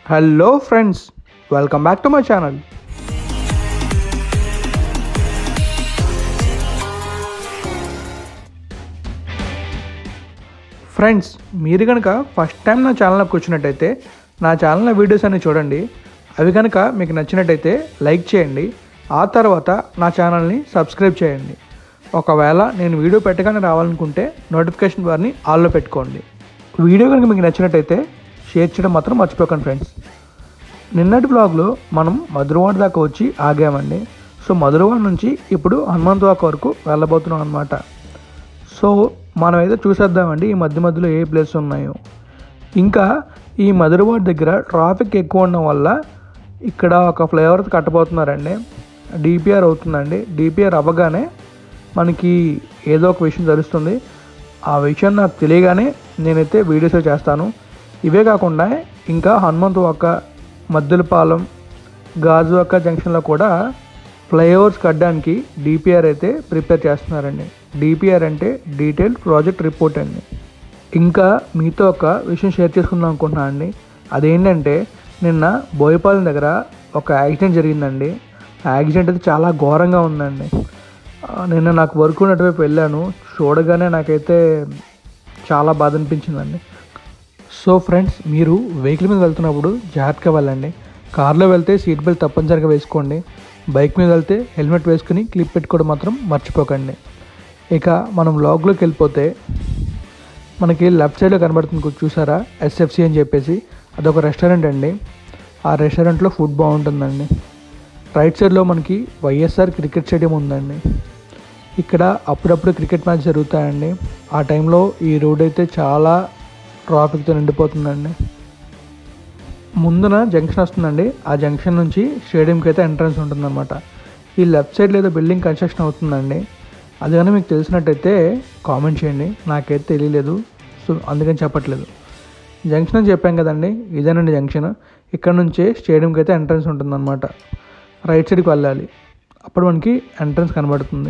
hello friends welcome back to my channel friends మీరు కనుక first time నా ఛానల్కి వచ్చినట్టయితే నా ఛానల్ వీడియోస్ అన్ని చూడండి అవి కనుక మీకు నచ్చినట్టయితే లైక్ చేయండి ఆ తర్వాత నా ఛానల్ని సబ్స్క్రైబ్ చేయండి ఒకవేళ నేను వీడియో పెట్టగానే రావాలనుకుంటే నోటిఫికేషన్ బార్ని ఆల్లో పెట్టుకోండి వీడియో కనుక మీకు నచ్చినట్టయితే షేర్ చేయడం మాత్రం మర్చిపోకండి ఫ్రెండ్స్ నిన్నటి బ్లాగ్లో మనం మధురవాడ దాకా వచ్చి ఆగామండి సో మధురవాడ నుంచి ఇప్పుడు హనుమంతవాక వరకు వెళ్ళబోతున్నాం అనమాట సో మనం అయితే చూసేద్దామండి ఈ మధ్య మధ్యలో ఏ ప్లేస్ ఉన్నాయో ఇంకా ఈ మధురవాడ దగ్గర ట్రాఫిక్ ఎక్కువ ఉండడం వల్ల ఇక్కడ ఒక ఫ్లైఓవర్ కట్టబోతున్నారండి డిపిఆర్ అవుతుందండి డిపిఆర్ అవ్వగానే మనకి ఏదో ఒక విషయం తెలుస్తుంది ఆ విషయం నాకు తెలియగానే నేనైతే వీడియోస్ చేస్తాను ఇవే కాకుండా ఇంకా హనుమంతవాక మద్దులపాలెం గాజువాక జంక్షన్లో కూడా ఫ్లైఓవర్స్ కట్టడానికి డిపిఆర్ అయితే ప్రిపేర్ చేస్తున్నారండి డిపిఆర్ అంటే డీటెయిల్ ప్రాజెక్ట్ రిపోర్ట్ అండి ఇంకా మీతో ఒక విషయం షేర్ చేసుకుందాం అనుకుంటున్నాను అండి అదేంటంటే నిన్న బోయపాలెం దగ్గర ఒక యాక్సిడెంట్ జరిగిందండి ఆ యాక్సిడెంట్ అయితే చాలా ఘోరంగా ఉందండి ఆ, నిన్న నాకు వర్క్ ఉన్నటువైపు వెళ్ళాను చూడగానే నాకైతే చాలా బాధ అనిపించిందండి సో ఫ్రెండ్స్ మీరు వెహికల్ మీద వెళ్తున్నప్పుడు జాగ్రత్తగా వెళ్ళండి కార్లో వెళ్తే సీట్ బెల్ట్ తప్పనిసరిగా వేసుకోండి బైక్ మీద వెళ్తే హెల్మెట్ వేసుకుని క్లిప్ పెట్టుకోవడం మాత్రం మర్చిపోకండి ఇక మనం లాగ్లోకి వెళ్ళిపోతే మనకి లెఫ్ట్ సైడ్లో కనబడుతుంది కొంచెం చూసారా ఎస్ఎఫ్సి అని చెప్పేసి అదొక రెస్టారెంట్ అండి ఆ రెస్టారెంట్లో ఫుడ్ బాగుంటుందండి రైట్ సైడ్లో మనకి వైఎస్ఆర్ క్రికెట్ స్టేడియం ఉందండి ఇక్కడ అప్పుడప్పుడు క్రికెట్ మ్యాచ్ జరుగుతాయండి ఆ టైంలో ఈ రోడ్ అయితే చాలా ట్రాఫిక్తో నిండిపోతుందండి ముందున జంక్షన్ వస్తుందండి ఆ జంక్షన్ నుంచి స్టేడియంకి అయితే ఎంట్రన్స్ ఉంటుందన్నమాట ఈ లెఫ్ట్ సైడ్లో ఏదో బిల్డింగ్ కన్స్ట్రక్షన్ అవుతుందండి అది కానీ మీకు తెలిసినట్టయితే కామెంట్ చేయండి నాకైతే తెలియలేదు సో అందుకని చెప్పట్లేదు జంక్షన్ అని చెప్పాం కదండి ఇదేనండి జంక్షన్ ఇక్కడ నుంచే స్టేడియంకి అయితే ఎంట్రన్స్ ఉంటుందన్నమాట రైట్ సైడ్కి వెళ్ళాలి అప్పుడు మనకి ఎంట్రన్స్ కనబడుతుంది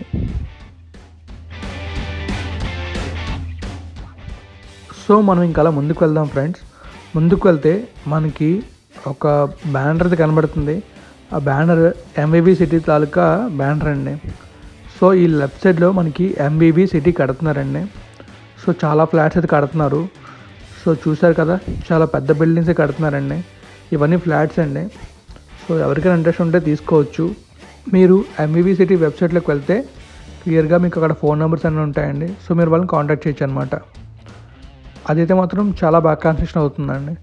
సో మనం ఇంకా అలా ముందుకు వెళ్దాం ఫ్రెండ్స్ ముందుకు వెళ్తే మనకి ఒక బ్యానర్ అయితే కనబడుతుంది ఆ బ్యానర్ ఎంబీబీ సిటీ తాలూకా బ్యానర్ అండి సో ఈ లెఫ్ట్ సైడ్లో మనకి ఎంబీబీ సిటీ కడుతున్నారండి సో చాలా ఫ్లాట్స్ అయితే కడుతున్నారు సో చూశారు కదా చాలా పెద్ద బిల్డింగ్స్ కడుతున్నారండి ఇవన్నీ ఫ్లాట్స్ అండి సో ఎవరికైనా ఇంట్రెస్ట్ ఉంటే తీసుకోవచ్చు మీరు ఎంబీబీ సిటీ వెబ్సైట్లోకి వెళ్తే క్లియర్గా మీకు అక్కడ ఫోన్ నెంబర్స్ అన్నీ ఉంటాయండి సో మీరు వాళ్ళని కాంటాక్ట్ చేయొచ్చు అనమాట అదైతే మాత్రం చాలా బాగా కన్స్ట్రక్షన్ అవుతుందండి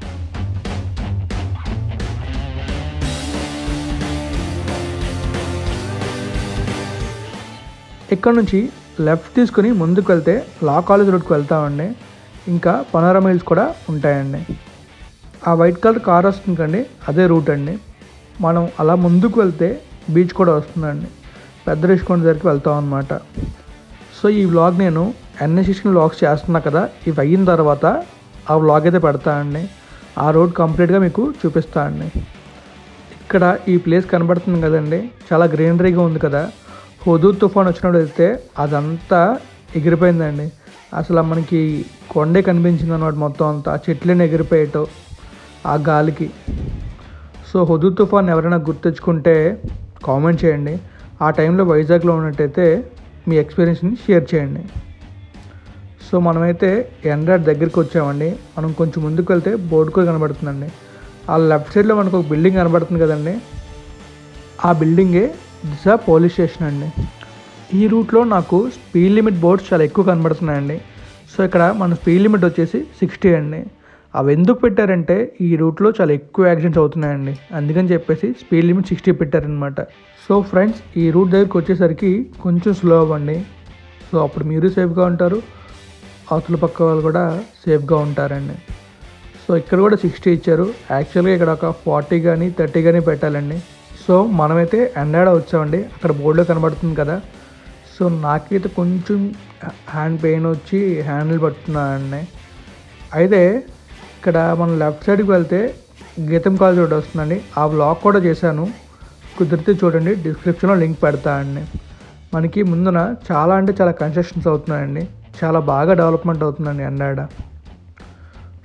ఇక్కడ నుంచి లెఫ్ట్ తీసుకుని ముందుకు వెళ్తే లా కాలేజ్ రోడ్కి వెళ్తామండి ఇంకా పనోరమా హిల్స్ కూడా ఉంటాయండి ఆ వైట్ కలర్ కార్ వస్తుంది కండి అదే రూట్ అండి మనం అలా ముందుకు వెళ్తే బీచ్ కూడా వస్తుందండి పెద్ద రిష్కొండ దగ్గరికి వెళ్తాం అనమాట సో ఈ వ్లాగ్ నేను ఎన్ఎస్ఎస్కి వ్లాగ్స్ చేస్తున్నా కదా ఇవి అయిన తర్వాత ఆ వ్లాగ్ అయితే పెడతా అండి ఆ రోడ్ కంప్లీట్గా మీకు చూపిస్తా అండి ఇక్కడ ఈ ప్లేస్ కనబడుతుంది కదండి చాలా గ్రీనరీగా ఉంది కదా హుదూ తుఫాన్ వచ్చినప్పుడు వెళ్తే అదంతా ఎగిరిపోయిందండి అసలు మనకి కొండే కనిపించింది అనమాట మొత్తం అంతా ఆ చెట్లని ఎగిరిపోయేటో ఆ గాలికి సో హుదూ తుఫాన్ ఎవరైనా గుర్తెచ్చుకుంటే కామెంట్ చేయండి ఆ టైంలో వైజాగ్లో ఉన్నట్టయితే మీ ఎక్స్పీరియన్స్ని షేర్ చేయండి సో మనమైతే ఎండ్రాడ్ దగ్గరికి వచ్చామండి మనం కొంచెం ముందుకు వెళ్తే బోర్డు కూడా కనబడుతుందండి ఆ లెఫ్ట్ సైడ్లో మనకు ఒక బిల్డింగ్ కనబడుతుంది కదండి ఆ బిల్డింగే దిశ పోలీస్ స్టేషన్ అండి ఈ రూట్లో నాకు స్పీడ్ లిమిట్ బోర్డ్స్ చాలా ఎక్కువ కనబడుతున్నాయండి సో ఇక్కడ మన స్పీడ్ లిమిట్ వచ్చేసి సిక్స్టీ అండి అవి ఎందుకు పెట్టారంటే ఈ రూట్లో చాలా ఎక్కువ యాక్సిడెంట్స్ అవుతున్నాయండి అందుకని చెప్పేసి స్పీడ్ లిమిట్ సిక్స్టీ పెట్టారనమాట సో ఫ్రెండ్స్ ఈ రూట్ దగ్గరికి వచ్చేసరికి కొంచెం స్లో అవ్వండి సో అప్పుడు మీరు సేఫ్గా ఉంటారు అవతల పక్క వాళ్ళు కూడా సేఫ్గా ఉంటారండి సో ఇక్కడ కూడా సిక్స్టీ ఇచ్చారు యాక్చువల్గా ఇక్కడ ఒక ఫార్టీ కానీ థర్టీ కానీ పెట్టాలండి సో మనమైతే ఎండాడ వచ్చామండి అక్కడ బోర్డులో కనబడుతుంది కదా సో నాకైతే కొంచెం హ్యాండ్ పెయిన్ వచ్చి హ్యాండిల్ పట్టుతున్నానండి అయితే ఇక్కడ మనం లెఫ్ట్ సైడ్కి వెళ్తే గీతం కాలేజ్ రోడ్ వస్తుందండి ఆ బ్లాగ్ కూడా చేశాను కుదిరితే చూడండి డిస్క్రిప్షన్లో లింక్ పెడతా అండి మనకి ముందున చాలా అంటే చాలా కన్స్ట్రక్షన్స్ అవుతున్నాయండి చాలా బాగా డెవలప్మెంట్ అవుతుందండి ఎండాడ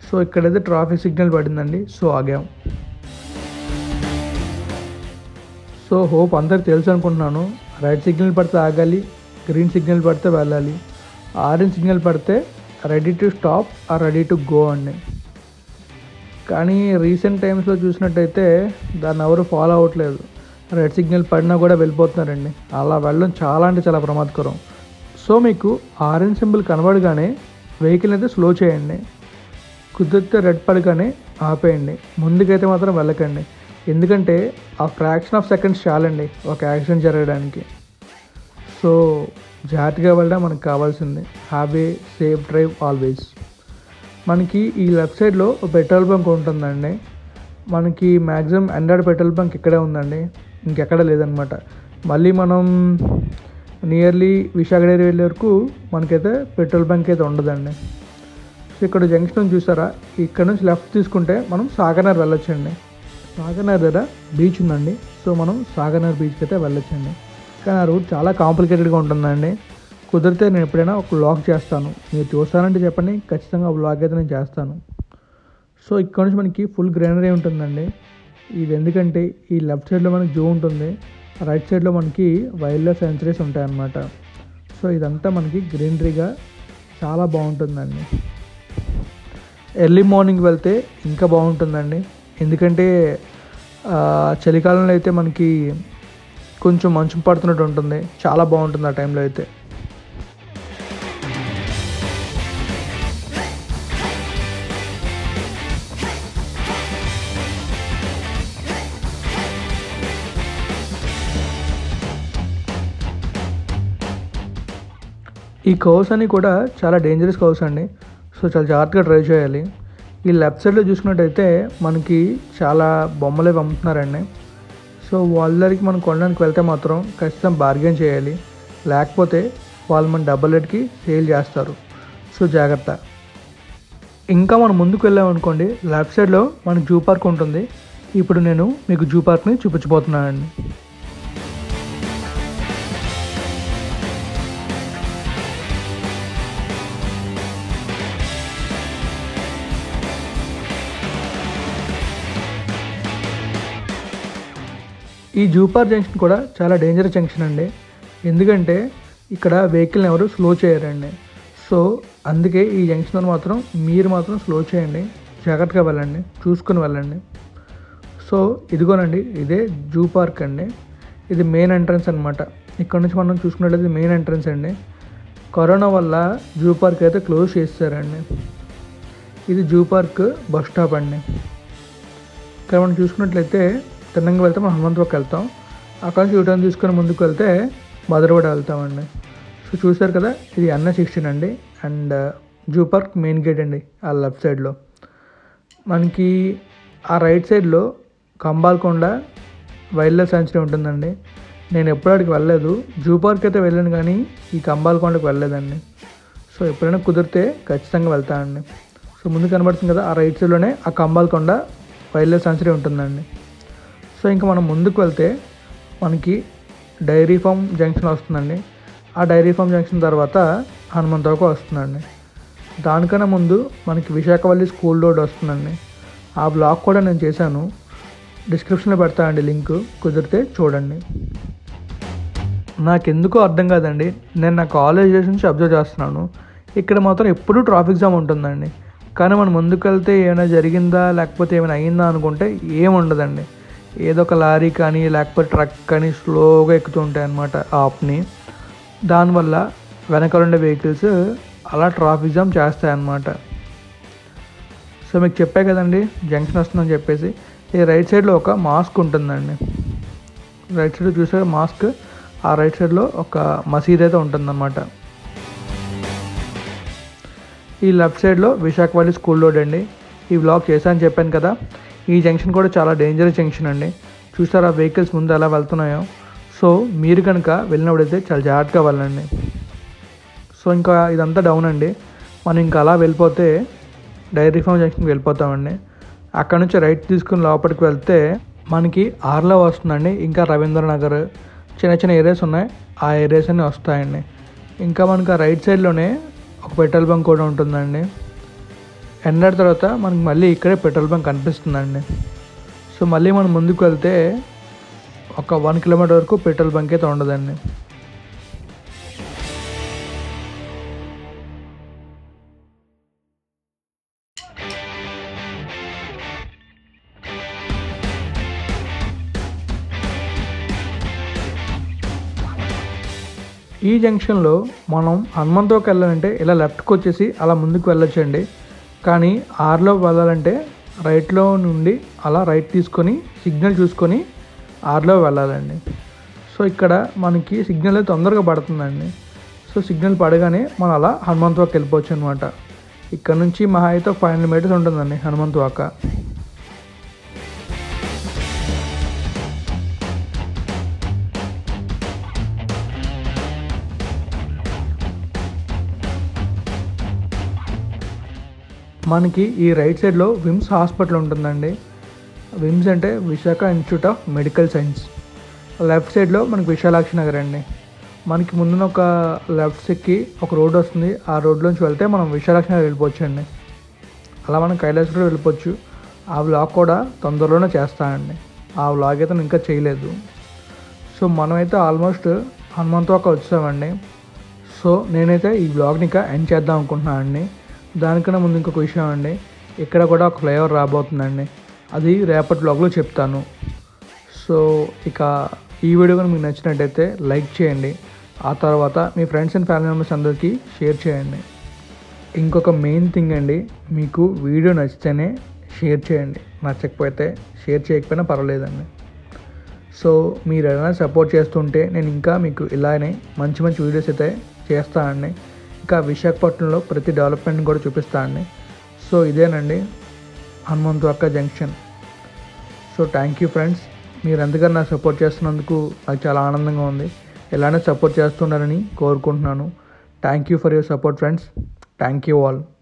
సో ఇక్కడైతే ట్రాఫిక్ సిగ్నల్ పడిందండి సో ఆగాం సో హోప్ అందరికి తెలుసు అనుకుంటున్నాను రైట్ సిగ్నల్ పడితే ఆగాలి గ్రీన్ సిగ్నల్ పడితే వెళ్ళాలి ఆరెంజ్ సిగ్నల్ పడితే ready to stop or ready to go అండి కానీ రీసెంట్ టైమ్స్లో చూసినట్టయితే దాన్ని ఎవరు ఫాలో అవ్వట్లేదు రెడ్ సిగ్నల్ పడినా కూడా వెళ్ళిపోతున్నారండి అలా వెళ్ళడం చాలా అంటే చాలా ప్రమాదకరం సో మీకు ఆరెంజ్ సింబల్ కనబడగానే వెహికల్ అయితే స్లో చేయండి కుదిరితే రెడ్ పడగానే ఆపేయండి ముందుకైతే మాత్రం వెళ్ళకండి ఎందుకంటే ఆ ఫ్రాక్షన్ ఆఫ్ సెకండ్స్ చాలండి ఒక యాక్సిడెంట్ జరగడానికి సో జాగ్రత్తగా వెళ్ళడం మనకు కావాల్సింది have a safe drive always మనకి ఈ లెఫ్ట్ సైడ్లో పెట్రోల్ బంక్ ఉంటుందండి మనకి మ్యాక్సిమం ఎండాడ్ పెట్రోల్ బంక్ ఇక్కడే ఉందండి ఇంకెక్కడ లేదనమాట మళ్ళీ మనం నియర్లీ విశాఖ డైరీ వెళ్ళే వరకు మనకైతే పెట్రోల్ బంక్ అయితే ఉండదండి సో ఇక్కడ జంక్షన్ చూసారా ఇక్కడ నుంచి లెఫ్ట్ తీసుకుంటే మనం సాగనర్ వెళ్ళొచ్చండి సాగనర్ దగ్గర బీచ్ ఉందండి సో మనం సాగనర్ బీచ్కి అయితే వెళ్ళొచ్చండి కానీ ఆ రూట్ చాలా కాంప్లికేటెడ్గా ఉంటుందండి కుదిరితే నేను ఎప్పుడైనా ఒక వ్లాగ్ చేస్తాను మీరు చూస్తానంటే చెప్పండి ఖచ్చితంగా వ్లాగ్ అయితే నేను చేస్తాను సో ఇక్కడ నుంచి మనకి ఫుల్ గ్రీనరీ ఉంటుందండి ఇది ఎందుకంటే ఈ లెఫ్ట్ సైడ్లో మనకి జూ ఉంటుంది రైట్ సైడ్లో మనకి వైల్డ్ లైఫ్ సెంచరీస్ ఉంటాయన్నమాట సో ఇదంతా మనకి గ్రీనరీగా చాలా బాగుంటుందండి ఎర్లీ మార్నింగ్ వెళ్తే ఇంకా బాగుంటుందండి ఎందుకంటే ఆ, చలికాలంలో అయితే మనకి కొంచెం మంచు పడుతున్నట్టు ఉంటుంది చాలా బాగుంటుంది ఆ టైంలో అయితే ఈ కర్వ్స్ అన్నీ కూడా చాలా డేంజరస్ కర్వ్స్ అండి సో చాలా జాగ్రత్తగా డ్రైవ్ చేయాలి ఈ లెఫ్ట్ సైడ్లో చూసుకున్నట్టయితే మనకి చాలా బొమ్మలే పంపుతున్నారండి సో వాళ్ళ దగ్గరికి మనం కొనడానికి వెళ్తే మాత్రం ఖచ్చితంగా బార్గెన్ చేయాలి లేకపోతే వాళ్ళు మన డబల్ రేట్కి సేల్ చేస్తారు సో జాగ్రత్త ఇంకా మనం ముందుకు వెళ్ళామనుకోండి లెఫ్ట్ సైడ్లో మనకి జూ పార్క్ ఉంటుంది ఇప్పుడు నేను మీకు జూ పార్క్ని చూపించబోతున్నానండి ఈ జూపార్ జంక్షన్ కూడా చాలా డేంజరస్ జంక్షన్ అండి ఎందుకంటే ఇక్కడ వెహికల్ని ఎవరు స్లో చేయరండి సో అందుకే ఈ జంక్షన్ మాత్రం మీరు మాత్రం స్లో చేయండి జాగ్రత్తగా వెళ్ళండి చూసుకుని వెళ్ళండి సో ఇదిగోనండి ఇదే జూ పార్క్ అండి ఇది మెయిన్ ఎంట్రన్స్ అనమాట ఇక్కడ నుంచి మనం చూసుకున్నట్లయితే మెయిన్ ఎంట్రన్స్ అండి కరోనా వల్ల జూ పార్క్ అయితే క్లోజ్ చేస్తారండి ఇది జూ పార్క్ బస్ స్టాప్ అండి ఇక్కడ మనం చూసుకున్నట్లయితే తిన్నంగా వెళ్తే మనం హనుమంతపక్క వెళ్తాం అక్కడ నుంచి యూటర్న్ తీసుకొని ముందుకు వెళ్తే భద్రవాడ వెళ్తామండి సో చూసారు కదా ఇది అన్న సిక్స్టీన్ అండి and zoo park main gate అండి ఆ లెఫ్ట్ సైడ్లో మనకి ఆ రైట్ సైడ్లో కంబాల్కొండ వైల్డ్ లైఫ్ సెంచరీ ఉంటుందండి నేను ఎప్పుడు అక్కడికి వెళ్ళలేదు జూ పార్క్ అయితే వెళ్ళాను కానీ ఈ కంబాల్కొండకి వెళ్ళలేదండి సో ఎప్పుడైనా కుదిరితే ఖచ్చితంగా వెళ్తానండి సో ముందు కనబడుతుంది కదా ఆ రైట్ సైడ్లోనే ఆ కంబాల్కొండ వైల్డ్ లైఫ్ సెంచరీ ఉంటుందండి సో ఇంకా మనం ముందుకు వెళ్తే మనకి డైరీ ఫామ్ జంక్షన్ వస్తుందండి ఆ డైరీ ఫామ్ జంక్షన్ తర్వాత హనుమంతవకు వస్తుందండి దానికన్నా ముందు మనకి విశాఖపల్లి స్కూల్ రోడ్ వస్తుందండి ఆ బ్లాగ్ కూడా నేను చేశాను డిస్క్రిప్షన్లో పెడతా అండి లింక్ కుదిరితే చూడండి నాకెందుకో అర్థం కాదండి నేను నా కాలేజ్ డేస్ నుంచి అబ్జర్వ్ చేస్తున్నాను ఇక్కడ మాత్రం ఎప్పుడూ ట్రాఫిక్ జామ్ ఉంటుందండి కానీ మనం ముందుకు వెళ్తే ఏమైనా జరిగిందా లేకపోతే ఏమైనా అయిందా అనుకుంటే ఏం ఉండదండి ఏదో ఒక లారీ కానీ లేకపోతే ట్రక్ కానీ స్లోగా ఎక్కుతూ ఉంటాయి అన్నమాట ఆప్ని దానివల్ల వెనకాల ఉండే వెహికల్స్ అలా ట్రాఫిక్ జామ్ చేస్తాయి అన్నమాట సో మీకు చెప్పే కదండి జంక్షన్ వస్తుందని చెప్పేసి ఈ రైట్ సైడ్లో ఒక మాస్క్ ఉంటుందండి రైట్ సైడ్ చూసే మాస్క్ ఆ రైట్ సైడ్లో ఒక మసీద్ అయితే ఉంటుందన్నమాట ఈ లెఫ్ట్ సైడ్లో విశాఖపల్లి స్కూల్ రోడ్ అండి ఈ బ్లాక్ చేశాను చెప్పాను కదా ఈ జంక్షన్ కూడా చాలా డేంజరస్ జంక్షన్ అండి చూసారా వెహికల్స్ ముందు ఎలా వెళ్తున్నాయో సో మీరు కనుక వెళ్ళినప్పుడైతే చాలా జాగ్రత్తగా వెళ్ళండి సో ఇంకా ఇదంతా డౌన్ అండి మనం ఇంకా అలా వెళ్ళిపోతే డైరీ ఫామ్ జంక్షన్కి వెళ్ళిపోతామండి అక్కడ నుంచి రైట్ తీసుకుని లోపలికి వెళ్తే మనకి ఆర్లో వస్తుందండి ఇంకా రవీంద్ర నగర్ చిన్న చిన్న ఏరియాస్ ఉన్నాయి ఆ ఏరియాస్ అన్నీ వస్తాయండి ఇంకా మనకి ఆ రైట్ సైడ్లోనే ఒక పెట్రోల్ బంక్ కూడా ఉంటుందండి ఎండ్ తర్వాత మనకి మళ్ళీ ఇక్కడే పెట్రోల్ బంక్ కనిపిస్తుందండి సో మళ్ళీ మనం ముందుకు వెళ్తే ఒక వన్ కిలోమీటర్ వరకు పెట్రోల్ బంక్ అయితే ఉండదండి ఈ జంక్షన్లో మనం హనుమంతోకి వెళ్ళాలంటే ఇలా లెఫ్ట్కి వచ్చేసి అలా ముందుకు వెళ్ళొచ్చండి కానీ ఆర్లో వెళ్ళాలంటే రైట్లో నుండి అలా రైట్ తీసుకొని సిగ్నల్ చూసుకొని ఆర్లో వెళ్ళాలండి సో ఇక్కడ మనకి సిగ్నల్ తొందరగా పడుతుందండి సో సిగ్నల్ పడగానే మనం అలా హనుమంతవాక్ వెళ్ళిపోవచ్చు అనమాట ఇక్కడ నుంచి మహా అయితే ఫైవ్ హండ్రెడ్ మీటర్స్ ఉంటుందండి హనుమంతవాక మనకి ఈ రైట్ సైడ్లో విమ్స్ హాస్పిటల్ ఉంటుందండి విమ్స్ అంటే Visakha institute of medical science left సైడ్లో మనకి విశాలాక్షి నగర్ అండి మనకి ముందున ఒక లెఫ్ట్ ఎక్కి ఒక రోడ్ వస్తుంది ఆ రోడ్లోంచి వెళ్తే మనం విశాలాక్షి నగర్ వెళ్ళిపోవచ్చు అండి అలా మనం కైలాస్ కూడా వెళ్ళిపోవచ్చు ఆ వ్లాగ్ కూడా తొందరలోనే చేస్తానండి ఆ వ్లాగ్ అయితే నేను ఇంకా చేయలేదు సో మనమైతే ఆల్మోస్ట్ హనుమంతవాక వచ్చామండి సో నేనైతే ఈ బ్లాగ్ని ఇంకా ఎండ్ చేద్దాం అనుకుంటున్నాను అండి దానికన్నా ముందు ఇంకొక విషయం అండి ఇక్కడ కూడా ఒక ఫ్లేవర్ రాబోతుందండి అది రేపటి బ్లాగ్లో చెప్తాను సో ఇక ఈ వీడియో కనుక మీకు నచ్చినట్టయితే లైక్ చేయండి ఆ తర్వాత మీ ఫ్రెండ్స్ అండ్ ఫ్యామిలీ మెంబర్స్ అందరికీ షేర్ చేయండి ఇంకొక మెయిన్ థింగ్ అండి మీకు వీడియో నచ్చితేనే షేర్ చేయండి నచ్చకపోతే షేర్ చేయకపోయినా పర్వాలేదండి సో మీరు ఏదైనా సపోర్ట్ చేస్తుంటే నేను ఇంకా మీకు ఇలానే మంచి మంచి వీడియోస్ అయితే చేస్తానండి ఇంకా విశాఖపట్నంలో ప్రతి డెవలప్మెంట్ కూడా చూపిస్తానండి సో ఇదేనండి Hanumanthu junction so thank you friends మీరు ఎంతగానో నాకు సపోర్ట్ చేస్తున్నందుకు నాకు చాలా ఆనందంగా ఉంది ఇలానే సపోర్ట్ చేస్తున్నారని కోరుకుంటున్నాను thank you for your support friends thank you all